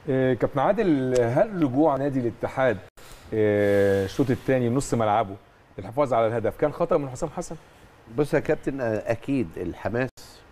آه، كابتن عادل هل رجوع نادي الاتحاد آه، الشوط الثاني نص ملعبه للحفاظ على الهدف كان خطا من حسام حسن؟ بص يا كابتن آه، اكيد الحماس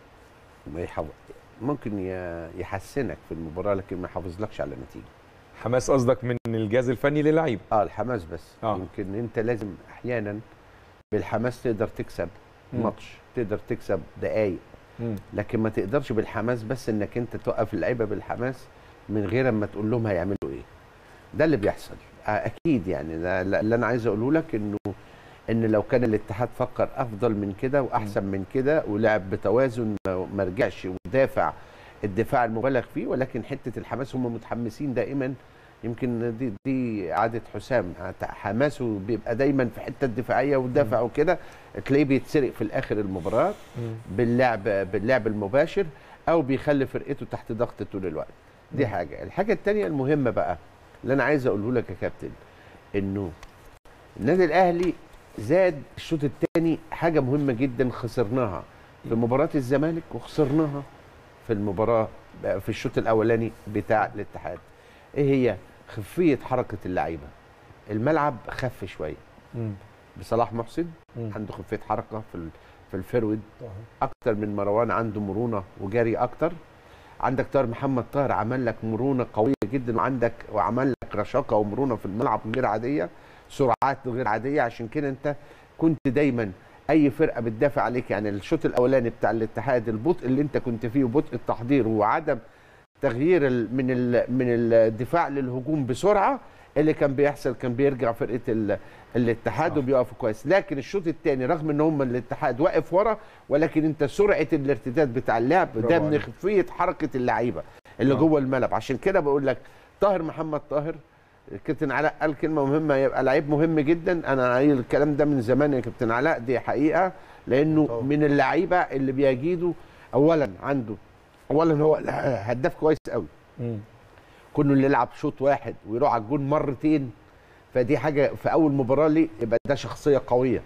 ما يحو... ممكن ي- يحسنك في المباراه لكن ما يحافظلكش على النتيجه حماس قصدك من الجهاز الفني للعيب اه الحماس بس آه. آه. يمكن انت لازم احيانا بالحماس تقدر تكسب مم. ماتش تقدر تكسب دقايق مم. لكن ما تقدرش بالحماس بس انك انت توقف اللعيبه بالحماس من غير ما تقول لهم هيعملوا ايه ده اللي بيحصل آه، اكيد يعني ده اللي انا عايز اقوله لك انه ان لو كان الاتحاد فكر افضل من كده واحسن من كده ولعب بتوازن ما ما رجعش ودافع الدفاع المبالغ فيه ولكن حته الحماس هم متحمسين دائما يمكن دي دي عاده حسام حماسه بيبقى دايما في حته الدفاعيه والدافع وكده تلاقيه بيتسرق في الاخر المباراه مم. باللعب باللعب المباشر او بيخلي فرقته تحت ضغط طول الوقت دي مم. حاجه الحاجه الثانيه المهمه بقى اللي انا عايز اقوله لك يا كابتن انه النادي الاهلي زاد الشوط الثاني حاجه مهمه جدا خسرناها في مباراه الزمالك وخسرناها في المباراه في الشوط الاولاني بتاع الاتحاد ايه هي خفيه حركه اللعيبه الملعب خف شويه مم. بصلاح محسن مم. عنده خفيه حركه في ال- في الفرود اكتر من مروان عنده مرونه وجري اكتر عندك طاهر محمد طاهر عمل لك مرونه قويه جدا وعندك وعمل لك رشاقه ومرونه في الملعب غير عاديه سرعات غير عاديه عشان كده انت كنت دايما اي فرقه بتدافع عليك يعني الشوط الاولاني بتاع الاتحاد البطء اللي انت كنت فيه وبطء التحضير وعدم تغيير ال- من ال- من الدفاع للهجوم بسرعه اللي كان بيحصل كان بيرجع فرقه ال- الاتحاد صح. وبيقف كويس لكن الشوط الثاني رغم ان هم الاتحاد واقف ورا ولكن انت سرعه الارتداد بتاع اللعب برافو ده من عليك. خفيه حركه اللعيبه اللي آه. جوه الملعب عشان كده بقول لك طاهر محمد طاهر كابتن علاء قال كلمه مهمه يبقى لعيب مهم جدا انا قايل الكلام ده من زمان يا كابتن علاء دي حقيقه لانه طبعا. من اللعيبه اللي بيجيدوا اولا عنده اولا هو هداف كويس قوي مم. كونه اللي يلعب شوط واحد ويروح على الجون مرتين فدي حاجه في اول مباراه لي يبقى ده شخصيه قويه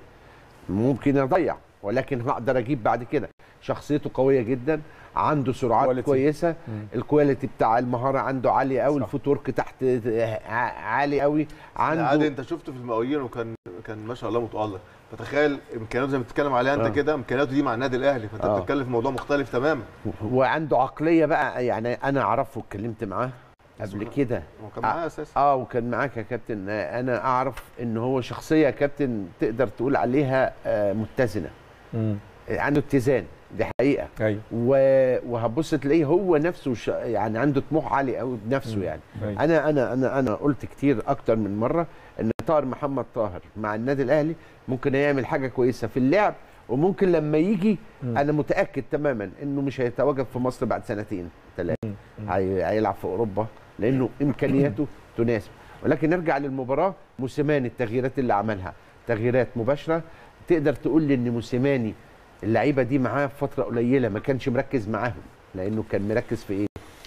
ممكن يضيع ولكن هقدر اجيب بعد كده شخصيته قويه جدا عنده سرعات كواليتي. كويسه مم. الكواليتي بتاع المهاره عنده عاليه قوي صح. الفوت ورك تحت ع- عالي قوي عادي عنده انت شفته في المقاويين وكان كان ما شاء الله متالق فتخيل امكانياته زي ما بتتكلم عليها انت آه. كده امكانياته دي مع النادي الاهلي فانت آه. بتتكلم في موضوع مختلف تماما وعنده عقليه بقى يعني انا اعرفه واتكلمت معاه قبل سبحان- كده هو كان معاه اساسا اه وكان معاك يا كابتن آه، انا اعرف ان هو شخصيه يا كابتن تقدر تقول عليها آه، متزنه مم. آه، عنده اتزان دي حقيقه ايوه و- وهتبص تلاقيه هو نفسه ش... يعني عنده طموح عالي قوي بنفسه مم. يعني أيوة. انا انا انا انا قلت كتير اكتر من مره ان طاهر محمد طاهر مع النادي الاهلي ممكن يعمل حاجه كويسه في اللعب وممكن لما يجي مم. انا متاكد تماما انه مش هيتواجد في مصر بعد سنتين ثلاثه مم. مم. هي... هيلعب في اوروبا لانه امكانياته تناسب ولكن نرجع للمباراه موسيماني التغييرات اللي عملها تغييرات مباشره تقدر تقول لي ان موسيماني اللعيبه دي معاه في فتره قليله ما كانش مركز معاهم لانه كان مركز في ايه؟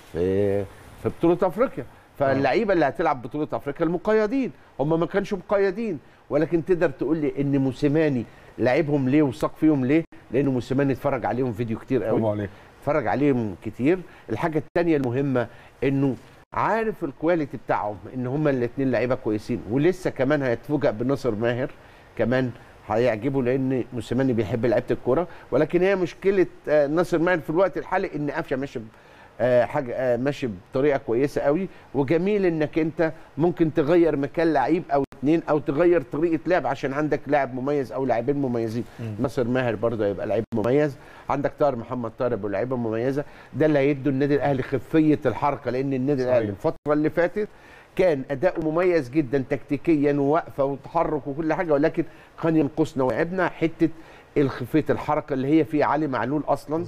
في في بطوله افريقيا فاللعيبه اللي هتلعب بطوله افريقيا المقيدين هم ما كانش مقيدين ولكن تقدر تقول لي ان موسيماني لعبهم ليه وثق فيهم ليه؟ لانه موسيماني اتفرج عليهم فيديو كتير قوي برافو عليك اتفرج عليهم كتير الحاجه الثانيه المهمه انه عارف الكواليتي بتاعهم ان هما الاثنين لعيبه كويسين ولسه كمان هيتفوجئ بناصر ماهر كمان هيعجبه لان موسيماني بيحب لعيبه الكوره ولكن هي مشكله آه، ناصر ماهر في الوقت الحالي ان قفشه ماشي ب- آه، حاجه آه، ماشي بطريقه كويسه قوي وجميل انك انت ممكن تغير مكان لعيب او اثنين او تغير طريقه لعب عشان عندك لاعب مميز او لاعبين مميزين ناصر ماهر برضه هيبقى لعيب مميز عندك طاهر محمد طاهر ابو لعيبه مميزه ده اللي هيدوا النادي الاهلي خفيه الحركه لان النادي صحيح. الاهلي الفتره اللي فاتت كان اداؤه مميز جدا تكتيكيا ووقفه وتحرك وكل حاجه ولكن كان ينقصنا وعبنا حته الخفيه الحركه اللي هي في علي معلول اصلا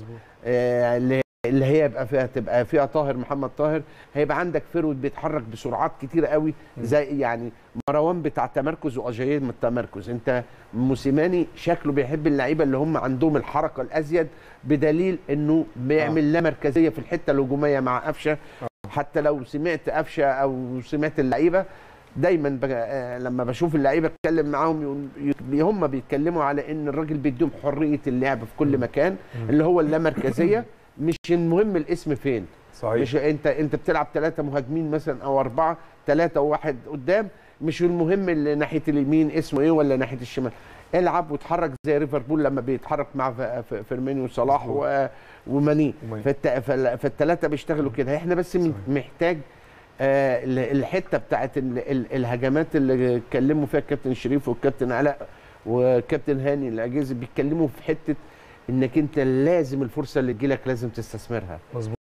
آه اللي اللي هي يبقى فيها تبقى فيها طاهر محمد طاهر هيبقى عندك فرود بيتحرك بسرعات كتيره قوي زي يعني مروان بتاع تمركز واجاييه من التمركز انت موسيماني شكله بيحب اللعيبه اللي هم عندهم الحركه الازيد بدليل انه بيعمل لا مركزيه في الحته الهجوميه مع قفشه حتى لو سمعت قفشه او سمعت اللعيبه دايما بج... آه، لما بشوف اللعيبه اتكلم معاهم يقول- ي- هم بيتكلموا على ان الراجل بيديهم حريه اللعب في كل مكان اللي هو اللامركزيه مش المهم الاسم فين صحيح مش انت انت بتلعب ثلاثه مهاجمين مثلا او اربعه ثلاثه وواحد قدام مش المهم اللي ناحيه اليمين اسمه ايه ولا ناحيه الشمال العب وتحرك زي ليفربول لما بيتحرك مع ف- ف- فيرمينيو وصلاح و- وماني وماني. فالت- فال- فالثلاثه بيشتغلوا كده احنا بس من- محتاج آه، ال- الحته بتاعت ال- ال- الهجمات اللي اتكلموا فيها الكابتن شريف والكابتن علاء والكابتن هاني الاجهزه بيتكلموا في حته انك انت لازم الفرصه اللي تجيلك لازم تستثمرها مظبوط